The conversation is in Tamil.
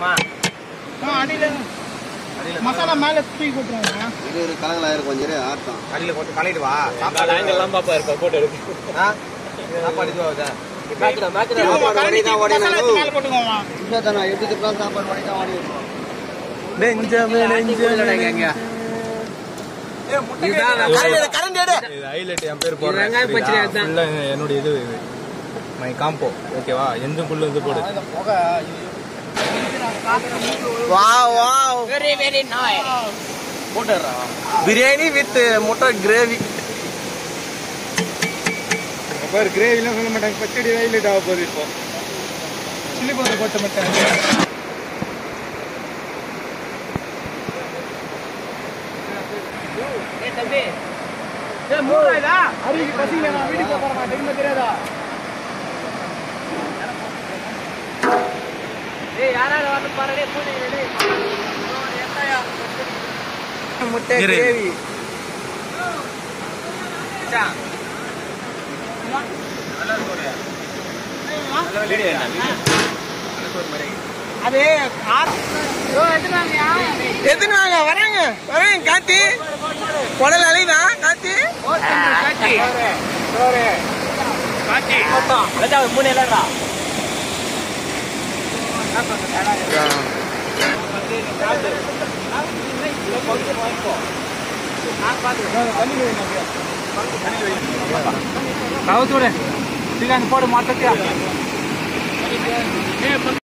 போட்டுருமா அடியில மசாலா மேல தூக்கி போட்டுருவாங்க இது ஒரு கலகலாயிரம் கொஞ்சம் இரு, ஆட்டம் அடியில் கொஞ்சம் கலையிட்டு வா சாப்பாடு ஆங்கிள்லாம் பாப்பா இருப்பா போட்டோ எடுத்து ஆ? சாப்பாடு இதுவாகுதா மேக்கிற மேக்கிற சாப்பாடு வடி தான் ஓடி மசாலா எடுத்து மேல போட்டுக்கோமா இல்லை தானே எப்படி திட்டம் சாப்பாடு வடி தான் ஓடி இருக்கும் நெஞ்சமே நெஞ்சமே கரண்ட் எடு இது ஹைலைட் என் பேர் இது வெங்காயம் பச்சடி போடுறேன் அதுதான். ஃபுல்லா என்னுடைய இது இது மை காம்போ ஓகேவா எந்த புல்லு இது போடு வா வா வெரி வெரி நாய் பிரியாணி வித் முட்டை கிரேவி பேர் கிரேவிலாம் சொல்ல மாட்டாங்க பச்சடி ஹைலைட் ஆக போகுது இப்போ சில்லி பவுடர் போட்டு மட்டும் அருகே பசிங்க நான் வீட்டுக்கு போக போறேன் தெரியுமா தெரியாதா முட்டை இரு. கிரேவி அது காரம் எத்தனை வாங்க வராங்க வராங்க காத்தி குடல் அலைதா காத்தி மூணு இல்லடா கவுத்து விடு போடு மாட்டத்தியா